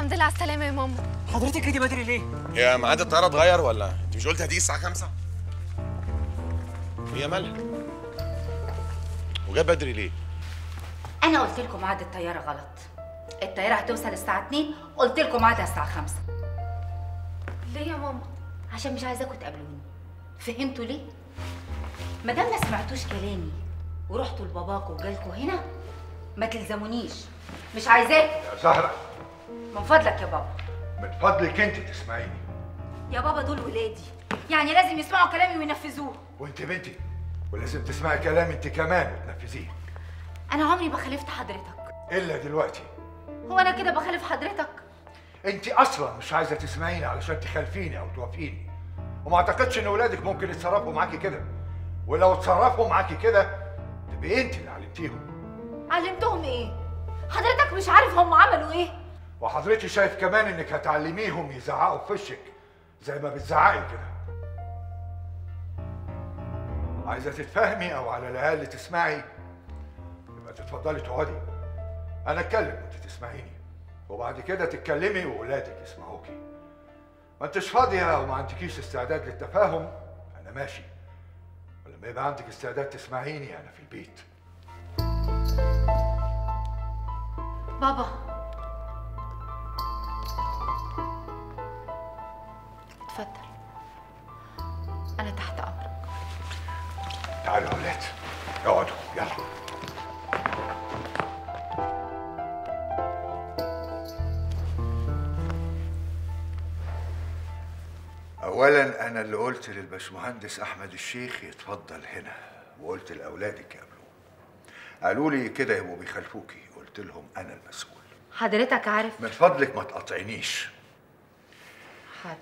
الحمد لله على السلامه يا ماما حضرتك جيتي بدري ليه؟ يا ميعاد الطياره اتغير ولا انت مش قلت هتيجي الساعه 5 هي مالها وجاب بدري ليه انا قلت لكم ميعاد الطياره غلط الطياره هتوصل الساعه 2 قلت لكم ميعادها الساعه 5 ليه يا ماما عشان مش عايزاكم تقابلوني فهمتوا ليه ما دام ما سمعتوش كلامي ورحتوا لباباكوا وجالكوا هنا ما تلزمونيش مش عايزاكم يا زهرة من فضلك يا بابا من فضلك انت تسمعيني يا بابا دول ولادي يعني لازم يسمعوا كلامي وينفذوه وانت بنتي ولازم تسمعي كلامي انت كمان وتنفذيه انا عمري ما خالفت حضرتك الا دلوقتي هو انا كده بخالف حضرتك انت اصلا مش عايزه تسمعيني علشان تخالفيني او توافقيني وما اعتقدش ان ولادك ممكن يتصرفوا معاكي كده ولو اتصرفوا معاكي كده تبقي انت اللي علمتيهم علمتهم ايه حضرتك مش عارف هم عملوا ايه وحضرتك شايف كمان انك هتعلميهم يزعقوا في وشك زي ما بتزعقي كده عايزه تتفهمي او على الاقل تسمعي يبقى تتفضلي تقعدي انا اتكلم وانت تسمعيني وبعد كده تتكلمي وولادك يسمعوكي ما انتش فاضيه وما عندكيش استعداد للتفاهم انا ماشي ولما يبقى عندك استعداد تسمعيني انا في البيت بابا اتفضل انا تحت امرك تعالوا يا ولاد اقعدوا يلا اولا انا اللي قلت للباشمهندس احمد الشيخ يتفضل هنا وقلت لاولادك يقابلوه قالوا لي كده يبقوا بيخالفوكي قلت لهم انا المسؤول حضرتك عارف من فضلك ما تقاطعنيش حاضر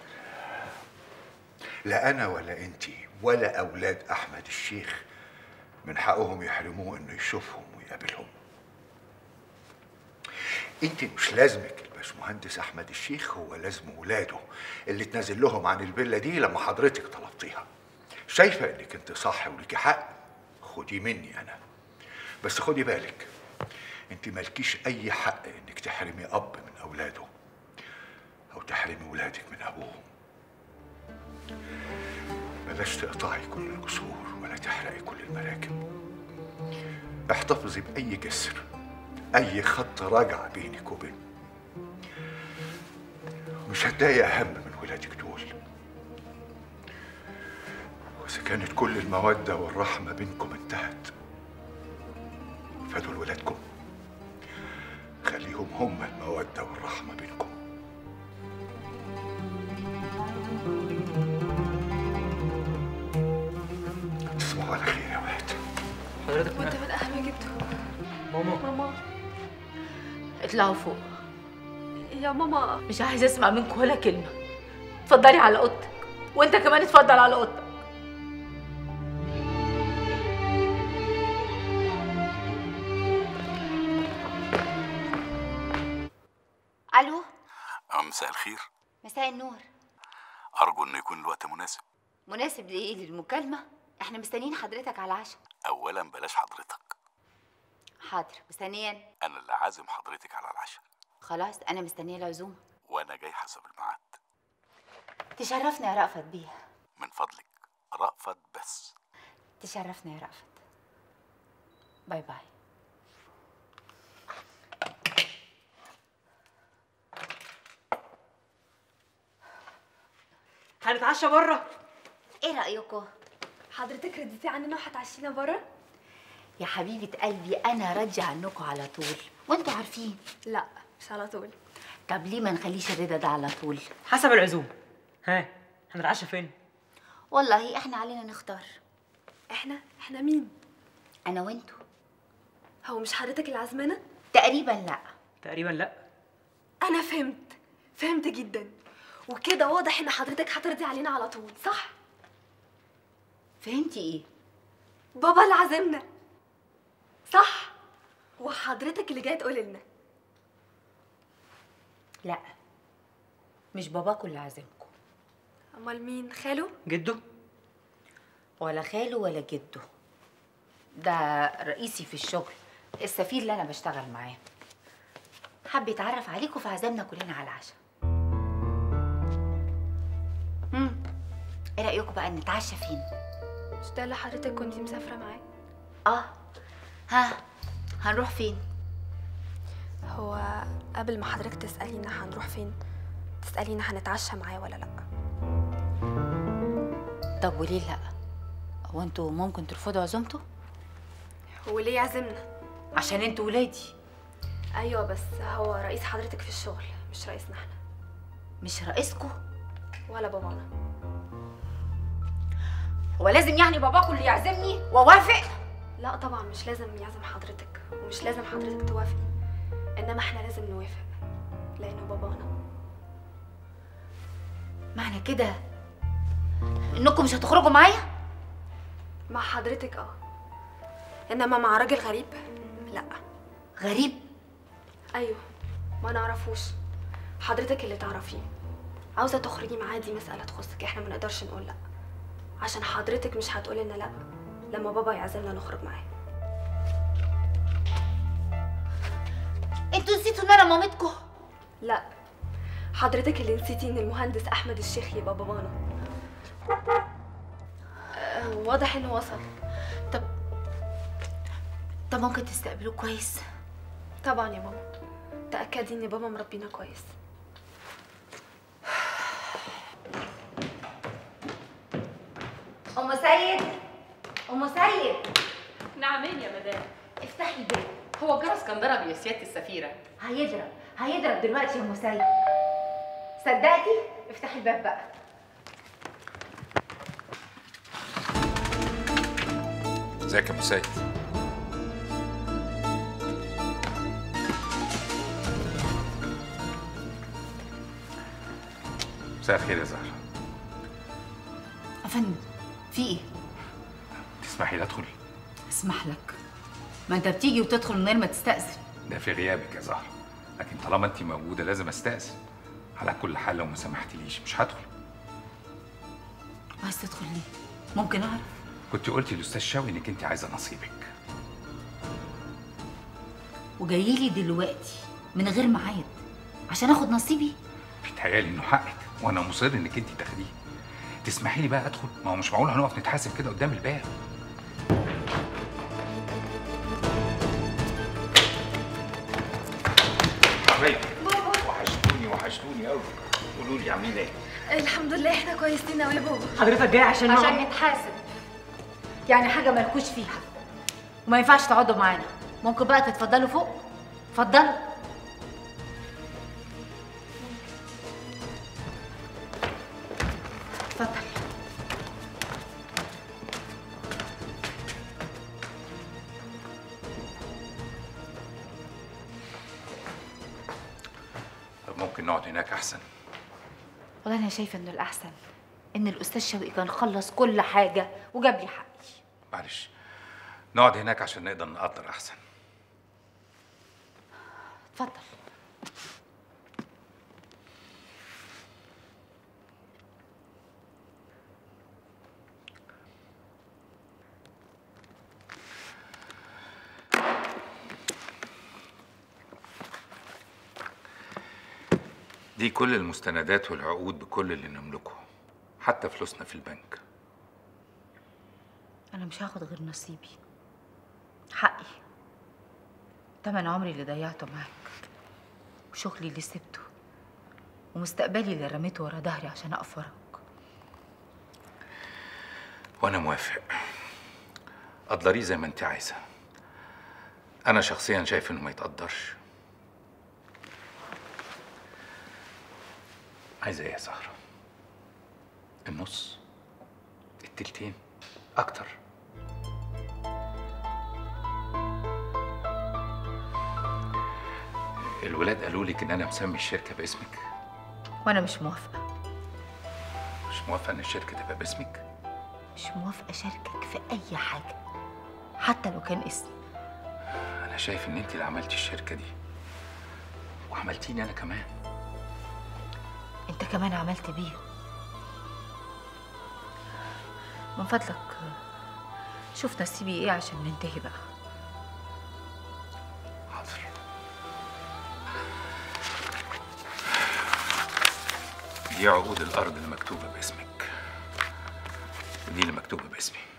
لا انا ولا انتي ولا اولاد احمد الشيخ من حقهم يحرموه انه يشوفهم ويقابلهم انت مش لازمك الباشمهندس احمد الشيخ هو لازم ولاده اللي تنازل لهم عن الفيلا دي لما حضرتك طلبتيها شايفه انك انت صح وليكي حق خدي مني انا بس خدي بالك انت مالكيش اي حق انك تحرمي اب من اولاده او تحرمي ولادك من ابوهم بلاش تقطعي كل الجسور ولا تحرقي كل المراكب احتفظي بأي جسر أي خط راجع بينك وبينه مش هتلاقي أهم من ولادك دول وإذا كانت كل المودة والرحمة بينكم انتهت فدول ولادكم خليهم هم المودة والرحمة بينكم تصبحوا على خير يا ولاد حضرتك وانت من اهم جبته ماما ماما اطلعوا فوق يا ماما مش عايزه اسمع منكم ولا كلمه اتفضلي على اوضتك وانت كمان اتفضل على اوضتك الو مساء الخير مساء النور أرجو إنه يكون الوقت مناسب مناسب لايه للمكالمه احنا مستنيين حضرتك على العشاء أولا بلاش حضرتك حاضر وثانيا أنا اللي عازم حضرتك على العشاء خلاص انا مستنيه العزومه وأنا جاي حسب الميعاد تشرفنا يا رأفت بيها من فضلك رأفت بس تشرفنا يا رأفت باي باي هنتعشى بره ايه رأيكم حضرتك رديتي عننا وهتعشينا بره يا حبيبة قلبي أنا راضية عنكم على طول وانتوا عارفين لا مش على طول طب ليه ما نخليش الرضا ده على طول حسب العزوم ها هنتعشى فين والله احنا علينا نختار احنا احنا مين أنا وانتوا هو مش حضرتك اللي عازمانا تقريبا لا تقريبا لا انا فهمت فهمت جدا وكده واضح ان حضرتك هترضي علينا على طول صح فهمتي ايه بابا اللي عازمنا صح وحضرتك اللي جايه تقول لنا لا مش باباكوا اللي عازمكم امال مين خاله جده ولا خاله ولا جده ده رئيسي في الشغل السفير اللي انا بشتغل معاه حب يتعرف عليكم فعزمنا كلنا على العشاء امم ايه رايكم بقى نتعشى فين مش ده اللي حضرتك كنتي مسافره معاه اه ها هنروح فين هو قبل ما حضرتك تسالينا هنروح فين تسالينا هنتعشى معاه ولا لا طب وليه لا هو انتوا ممكن ترفضوا عزومته هو ليه يعزمنا عشان انتوا ولادي ايوه بس هو رئيس حضرتك في الشغل مش رئيسنا احنا مش رئيسكم ولا بابانا هو لازم يعني باباكم اللي يعزمني واوافق لا طبعا مش لازم يعزم حضرتك ومش لازم حضرتك توافقي انما احنا لازم نوافق لانه بابانا معنى كده انكم مش هتخرجوا معايا مع حضرتك اه انما مع راجل غريب لا غريب ايوه ما نعرفوش حضرتك اللي تعرفيه عاوزه تخرجي معاه دي مساله تخصك احنا ما نقدرش نقول لا عشان حضرتك مش هتقول لنا لا لما بابا يعزمنا نخرج معاه انتوا نسيتوا ان انا مامتكم لا حضرتك اللي نسيتي ان المهندس احمد الشيخ يبقى بابانا أه، واضح انه وصل طب طب ممكن تستقبلوه كويس طبعا يا ماما تاكدي ان بابا مربينا كويس ام سيد ام سيد نعمين يا مدام افتحي الباب هو الجرس كان ضرب يا سياده السفيره هيضرب هيضرب دلوقتي يا ام سيد صدقتي افتحي الباب بقى ازيك يا مسيد مساء الخير يا زهرة يا فندم في ايه تسمحي لي ادخل اسمح لك ما انت بتيجي وتدخل من غير ما تستأذن ده في غيابك يا زهرة لكن طالما انت موجودة لازم استأذن على كل حال لو ما سمحتليش مش هدخل عايز تدخل ليه ممكن اعرف كنت قلتي للاستاذ شوقي انك انت عايزة نصيبك وجاي لي دلوقتي من غير ميعاد عشان اخد نصيبي بيتهيألي انه حقك وانا مصر انك انت تاخديه تسمحي لي بقى ادخل ما هو مش معقول هنقف نتحاسب كده قدام الباب حبايبي وحشتوني وحشتوني قوي قولوا لي عاملين ايه الحمد لله احنا كويسين قوي يا بابا حضرتك جاي عشان عشان نقعد- نتحاسب يعني حاجه مالكوش فيها وما ينفعش تقعدوا معانا ممكن بقى تتفضلوا فوق اتفضلوا اتفضل طب ممكن نقعد هناك احسن والله انا شايفه انه الاحسن ان الاستاذ شوقي كان خلص كل حاجه وجاب لي حقي معلش نقعد هناك عشان نقدر نقدر احسن اتفضل دي كل المستندات والعقود بكل اللي نملكه حتى فلوسنا في البنك انا مش هاخد غير نصيبي حقي تمن عمري اللي ضيعته معاك وشغلي اللي سبته ومستقبلي اللي رميته ورا ظهري عشان اقف وراك وانا موافق قدريه زي ما انت عايزه انا شخصيا شايف انه ما يتقدرش عايزه ايه يا زهره النص التلتين اكتر الولاد قالوا لك ان انا مسمي الشركه باسمك وانا مش موافقه مش موافقه ان الشركه تبقى باسمك مش موافقه اشاركك في اي حاجه حتى لو كان اسمي انا شايف ان انت اللي عملتي الشركه دي وعملتيني انا كمان انت كمان عملت بيه من فضلك شوف نصيبي ايه عشان ننتهي بقى حاضر دي عقود الارض اللي مكتوبه باسمك ودي اللي مكتوبه باسمي